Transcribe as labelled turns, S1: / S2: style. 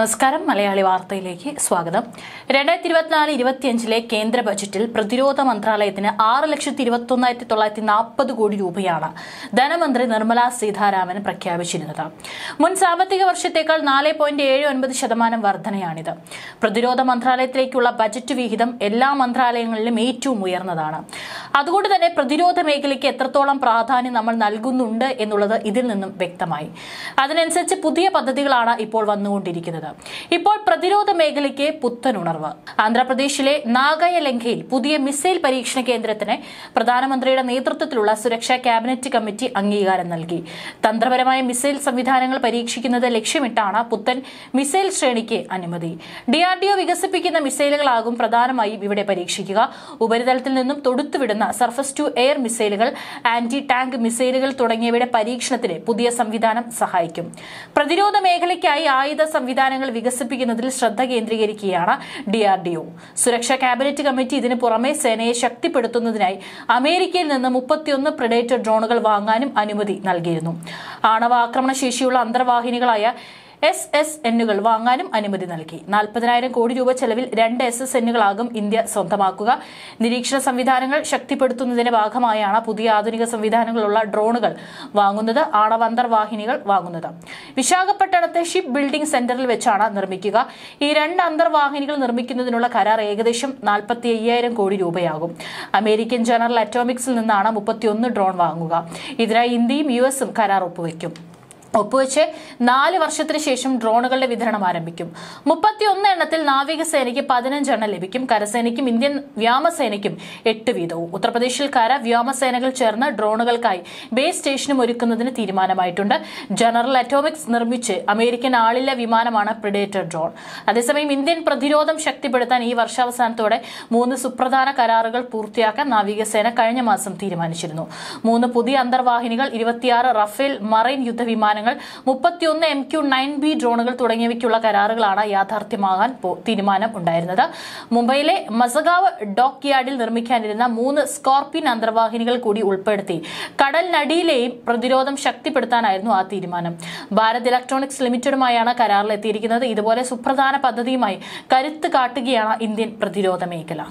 S1: നമസ്കാരം മലയാളി വാർത്തയിലേക്ക് സ്വാഗതം രണ്ടായിരത്തി ഇരുപത്തിനാല് ഇരുപത്തിയഞ്ചിലെ കേന്ദ്ര ബജറ്റിൽ പ്രതിരോധ മന്ത്രാലയത്തിന് ആറ് ലക്ഷത്തി ഇരുപത്തി ഒന്നായിരത്തി തൊള്ളായിരത്തി നാൽപ്പത് കോടി രൂപയാണ് ധനമന്ത്രി നിർമ്മലാ സീതാരാമൻ പ്രഖ്യാപിച്ചിരുന്നത് മുൻ സാമ്പത്തിക വർഷത്തേക്കാൾ നാല് പോയിന്റ് ഏഴ് ഒൻപത് ശതമാനം വർധനയാണിത് പ്രതിരോധ മന്ത്രാലയത്തിലേക്കുള്ള ബജറ്റ് വിഹിതം എല്ലാ മന്ത്രാലയങ്ങളിലും ഏറ്റവും ഉയർന്നതാണ് അതുകൊണ്ട് തന്നെ പ്രതിരോധ മേഖലയ്ക്ക് എത്രത്തോളം പ്രാധാന്യം നമ്മൾ നൽകുന്നുണ്ട് എന്നുള്ളത് ഇതിൽ നിന്നും വ്യക്തമായി അതിനനുസരിച്ച് പുതിയ പദ്ധതികളാണ് ഇപ്പോൾ വന്നുകൊണ്ടിരിക്കുന്നത് ഇപ്പോൾ പ്രതിരോധ മേഖലയ്ക്ക് പുത്തൻ ഉണർവ് ആന്ധ്രാപ്രദേശിലെ നാഗയലങ്കയിൽ പുതിയ മിസൈൽ പരീക്ഷണ കേന്ദ്രത്തിന് പ്രധാനമന്ത്രിയുടെ നേതൃത്വത്തിലുള്ള സുരക്ഷാ ക്യാബിനറ്റ് കമ്മിറ്റി അംഗീകാരം നൽകി തന്ത്രപരമായ മിസൈൽ സംവിധാനങ്ങൾ പരീക്ഷിക്കുന്നത് ലക്ഷ്യമിട്ടാണ് പുത്തൻ മിസൈൽ ശ്രേണിക്ക് അനുമതി ഡിആർഡിഒ വികസിപ്പിക്കുന്ന മിസൈലുകളാകും പ്രധാനമായും ഇവിടെ പരീക്ഷിക്കുക ഉപരിതലത്തിൽ നിന്നും തൊടുത്തുവിടുന്ന സർഫസ് ടു എയർ മിസൈലുകൾ ആന്റി ടാങ്ക് മിസൈലുകൾ തുടങ്ങിയവയുടെ പരീക്ഷണത്തിന് പുതിയ സംവിധാനം സഹായിക്കും പ്രതിരോധ മേഖലയ്ക്കായി ആയുധ സംവിധാനങ്ങൾ വികസിപ്പിക്കുന്നതിൽ ശ്രദ്ധ കേന്ദ്രീകരിക്കുകയാണ് ഡിആർഡിഒ സുരക്ഷാ ക്യാബിനറ്റ് കമ്മിറ്റി ഇതിനു പുറമെ സേനയെ ശക്തിപ്പെടുത്തുന്നതിനായി അമേരിക്കയിൽ നിന്ന് മുപ്പത്തിയൊന്ന് പ്രിഡേറ്റർ ഡ്രോണുകൾ വാങ്ങാനും അനുമതി നൽകിയിരുന്നു ആണവാക്രമണ ശേഷിയുള്ള അന്തർവാഹിനികളായ എസ് എസ് എന്നുകൾ വാങ്ങാനും അനുമതി നൽകി നാൽപ്പതിനായിരം കോടി രൂപ ചെലവിൽ രണ്ട് എസ് എസ് എന്നുകളാകും ഇന്ത്യ സ്വന്തമാക്കുക നിരീക്ഷണ സംവിധാനങ്ങൾ ശക്തിപ്പെടുത്തുന്നതിന്റെ ഭാഗമായാണ് പുതിയ ആധുനിക സംവിധാനങ്ങളുള്ള ഡ്രോണുകൾ വാങ്ങുന്നത് ആണവ അന്തർവാഹിനികൾ വാങ്ങുന്നത് വിശാഖപട്ടണത്തെ ഷിപ്പ് ബിൽഡിംഗ് സെന്ററിൽ വെച്ചാണ് നിർമ്മിക്കുക ഈ രണ്ട് അന്തർവാഹിനികൾ നിർമ്മിക്കുന്നതിനുള്ള കരാർ ഏകദേശം നാൽപ്പത്തി അയ്യായിരം കോടി രൂപയാകും അമേരിക്കൻ ജനറൽ അറ്റോമിക്സിൽ നിന്നാണ് മുപ്പത്തിയൊന്ന് ഡ്രോൺ വാങ്ങുക ഇതിനായി ഇന്ത്യയും യു എസും കരാർ ഒപ്പുവെക്കും ഒപ്പുവെച്ച് നാല് വർഷത്തിന് ശേഷം ഡ്രോണുകളുടെ വിതരണം ആരംഭിക്കും മുപ്പത്തിയൊന്ന് എണ്ണത്തിൽ നാവികസേനയ്ക്ക് പതിനഞ്ചെണ്ണം ലഭിക്കും കരസേനയ്ക്കും ഇന്ത്യൻ വ്യോമസേനയ്ക്കും എട്ട് വീതവും ഉത്തർപ്രദേശിൽ കര വ്യോമസേനകൾ ചേർന്ന് ഡ്രോണുകൾക്കായി ബേസ് സ്റ്റേഷനും ഒരുക്കുന്നതിന് തീരുമാനമായിട്ടുണ്ട് ജനറൽ അറ്റോമിക്സ് നിർമ്മിച്ച് അമേരിക്കൻ ആളില്ല വിമാനമാണ് പ്രിഡേറ്റർ ഡ്രോൺ അതേസമയം ഇന്ത്യൻ പ്രതിരോധം ശക്തിപ്പെടുത്താൻ ഈ വർഷാവസാനത്തോടെ മൂന്ന് സുപ്രധാന കരാറുകൾ പൂർത്തിയാക്കാൻ നാവികസേന കഴിഞ്ഞ മാസം തീരുമാനിച്ചിരുന്നു മൂന്ന് പുതിയ അന്തർവാഹിനികൾ ഇരുപത്തിയാറ് റഫേൽ മറൈൻ യുദ്ധവിമാനങ്ങൾ മുപ്പത്തിയൊന്ന് എം ക്യു നയൻ ബി ഡ്രോണുകൾ തുടങ്ങിയവയ്ക്കുള്ള കരാറുകളാണ് യാഥാർത്ഥ്യമാകാൻ പോ- തീരുമാനം ഉണ്ടായിരുന്നത് മുംബൈയിലെ മസഗാവ് ഡോക്ക് യാർഡിൽ നിർമ്മിക്കാനിരുന്ന മൂന്ന് സ്കോർപിയൻ അന്തർവാഹിനികൾ കൂടി ഉൾപ്പെടുത്തി കടലിനടിയിലെയും പ്രതിരോധം ശക്തിപ്പെടുത്താനായിരുന്നു ആ തീരുമാനം ഭാരത് ഇലക്ട്രോണിക്സ് ലിമിറ്റഡുമായാണ് കരാറിലെത്തിയിരിക്കുന്നത് ഇതുപോലെ സുപ്രധാന പദ്ധതിയുമായി കരുത്ത് കാട്ടുകയാണ് ഇന്ത്യൻ പ്രതിരോധ മേഖല